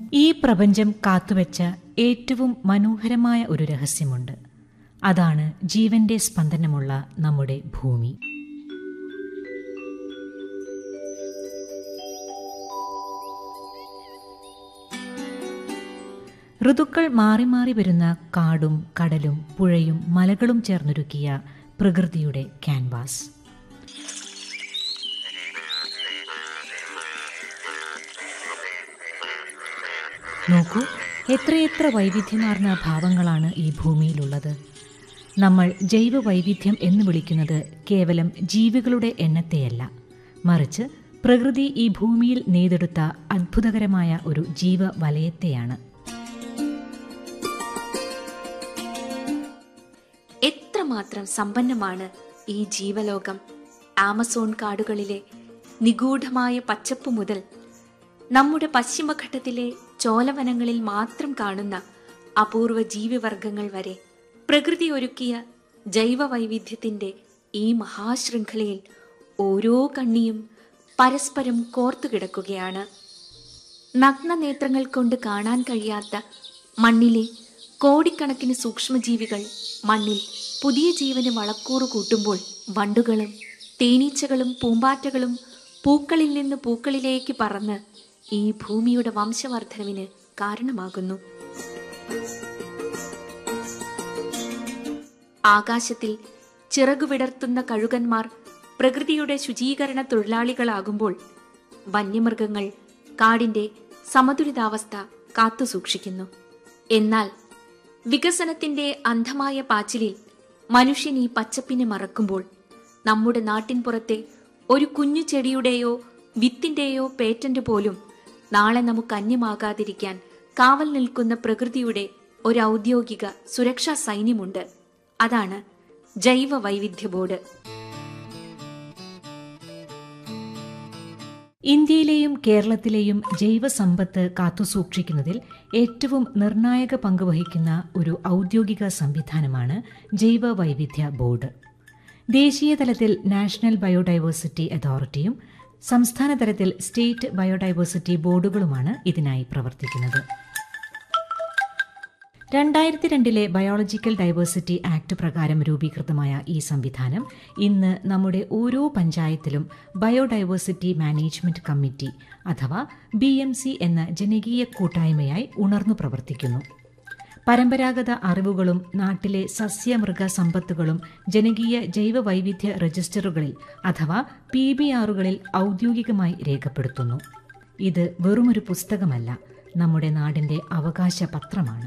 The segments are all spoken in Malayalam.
ഈ പ്രപഞ്ചം കാത്തുവെച്ച ഏറ്റവും മനോഹരമായ ഒരു രഹസ്യമുണ്ട് അതാണ് ജീവന്റെ സ്പന്ദനമുള്ള നമ്മുടെ ഭൂമി ഋതുക്കൾ മാറി മാറി വരുന്ന കാടും കടലും പുഴയും മലകളും ചേർന്നൊരുക്കിയ പ്രകൃതിയുടെ ക്യാൻവാസ് നോക്കൂ എത്രയെത്ര വൈവിധ്യമാർന്ന ഭാവങ്ങളാണ് ഈ ഭൂമിയിലുള്ളത് നമ്മൾ ജൈവ വൈവിധ്യം എന്ന് വിളിക്കുന്നത് കേവലം ജീവികളുടെ എണ്ണത്തെയല്ല മറിച്ച് പ്രകൃതി ഈ ഭൂമിയിൽ നെയ്തെടുത്ത അത്ഭുതകരമായ ഒരു ജീവ വലയത്തെയാണ് എത്രമാത്രം സമ്പന്നമാണ് ഈ ജീവലോകം ആമസോൺ കാടുകളിലെ നിഗൂഢമായ പച്ചപ്പ് മുതൽ നമ്മുടെ പശ്ചിമഘട്ടത്തിലെ ചോലവനങ്ങളിൽ മാത്രം കാണുന്ന അപൂർവ ജീവിവർഗങ്ങൾ വരെ പ്രകൃതി ഒരുക്കിയ ജൈവ വൈവിധ്യത്തിന്റെ ഈ മഹാശൃംഖലയിൽ ഓരോ കണ്ണിയും പരസ്പരം കോർത്തു കിടക്കുകയാണ് നഗ്നനേത്രങ്ങൾ കൊണ്ട് കാണാൻ കഴിയാത്ത മണ്ണിലെ കോടിക്കണക്കിന് സൂക്ഷ്മജീവികൾ മണ്ണിൽ പുതിയ ജീവന് വളക്കൂറു കൂട്ടുമ്പോൾ വണ്ടുകളും തേനീച്ചകളും പൂമ്പാറ്റകളും പൂക്കളിൽ നിന്ന് പൂക്കളിലേക്ക് പറന്ന് ഈ ഭൂമിയുടെ വംശവർദ്ധനവിന് കാരണമാകുന്നു ആകാശത്തിൽ ചിറകുവിടർത്തുന്ന കഴുകന്മാർ പ്രകൃതിയുടെ ശുചീകരണ തൊഴിലാളികളാകുമ്പോൾ വന്യമൃഗങ്ങൾ കാടിന്റെ സമതുലിതാവസ്ഥ കാത്തുസൂക്ഷിക്കുന്നു എന്നാൽ വികസനത്തിന്റെ അന്ധമായ പാച്ചിലിൽ മനുഷ്യൻ ഈ പച്ചപ്പിനെ മറക്കുമ്പോൾ നമ്മുടെ നാട്ടിൻ പുറത്തെ ഒരു കുഞ്ഞു ചെടിയുടെയോ വിത്തിന്റെയോ പേറ്റന്റ് പോലും നാളെ നമുക്ക് അന്യമാകാതിരിക്കാൻ കാവൽ നിൽക്കുന്ന പ്രകൃതിയുടെ ഒരു ഔദ്യോഗിക സുരക്ഷാ സൈന്യമുണ്ട് അതാണ് ജൈവ വൈവിധ്യ ബോർഡ് ഇന്ത്യയിലെയും കേരളത്തിലെയും ജൈവസമ്പത്ത് കാത്തുസൂക്ഷിക്കുന്നതിൽ ഏറ്റവും നിർണായക പങ്കുവഹിക്കുന്ന ഒരു ഔദ്യോഗിക സംവിധാനമാണ് ജൈവ വൈവിധ്യ ബോർഡ് ദേശീയ തലത്തിൽ നാഷണൽ ബയോഡൈവേഴ്സിറ്റി അതോറിറ്റിയും സംസ്ഥാന തലത്തിൽ സ്റ്റേറ്റ് ബയോഡൈവേഴ്സിറ്റി ബോർഡുകളുമാണ് ഇതിനായി പ്രവർത്തിക്കുന്നത് രണ്ടായിരത്തി രണ്ടിലെ ബയോളജിക്കൽ ഡൈവേഴ്സിറ്റി ആക്ട് പ്രകാരം രൂപീകൃതമായ ഈ സംവിധാനം ഇന്ന് നമ്മുടെ ഓരോ പഞ്ചായത്തിലും ബയോഡൈവേഴ്സിറ്റി മാനേജ്മെന്റ് കമ്മിറ്റി അഥവാ ബി എം സി എന്ന ജനകീയ കൂട്ടായ്മയായി ഉണർന്നു പ്രവർത്തിക്കുന്നു പരമ്പരാഗത അറിവുകളും നാട്ടിലെ സസ്യമൃഗ സമ്പത്തുകളും ജനകീയ ജൈവ വൈവിധ്യ രജിസ്റ്ററുകളിൽ അഥവാ പി ബി ആറുകളിൽ ഔദ്യോഗികമായി രേഖപ്പെടുത്തുന്നു ഇത് വെറുമൊരു പുസ്തകമല്ല നമ്മുടെ നാടിന്റെ അവകാശ പത്രമാണ്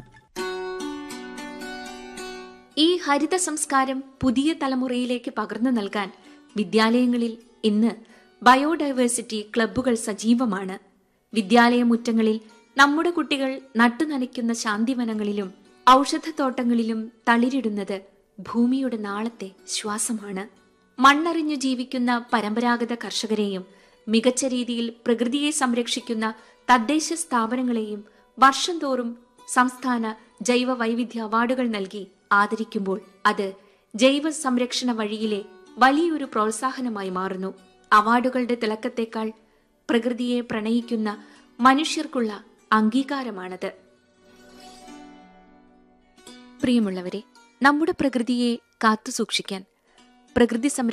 ഈ ഹരിത സംസ്കാരം പുതിയ തലമുറയിലേക്ക് പകർന്നു നൽകാൻ വിദ്യാലയങ്ങളിൽ ഇന്ന് ബയോഡൈവേഴ്സിറ്റി ക്ലബ്ബുകൾ സജീവമാണ് വിദ്യാലയമുറ്റങ്ങളിൽ നമ്മുടെ കുട്ടികൾ നട്ടുനനയ്ക്കുന്ന ശാന്തിവനങ്ങളിലും ഔഷധത്തോട്ടങ്ങളിലും തളിരിടുന്നത് ഭൂമിയുടെ നാളത്തെ ശ്വാസമാണ് മണ്ണറിഞ്ഞു ജീവിക്കുന്ന പരമ്പരാഗത കർഷകരെയും മികച്ച രീതിയിൽ പ്രകൃതിയെ സംരക്ഷിക്കുന്ന തദ്ദേശ സ്ഥാപനങ്ങളെയും വർഷം തോറും സംസ്ഥാന ജൈവ വൈവിധ്യ അവാർഡുകൾ നൽകി ആദരിക്കുമ്പോൾ അത് ജൈവ സംരക്ഷണ വഴിയിലെ വലിയൊരു പ്രോത്സാഹനമായി മാറുന്നു അവാർഡുകളുടെ തിളക്കത്തേക്കാൾ പ്രകൃതിയെ പ്രണയിക്കുന്ന മനുഷ്യർക്കുള്ള അംഗീകാരമാണത് പ്രിയമുള്ളവരെ നമ്മുടെ പ്രകൃതിയെ കാത്തുസൂക്ഷിക്കാൻ പ്രകൃതി സംരക്ഷ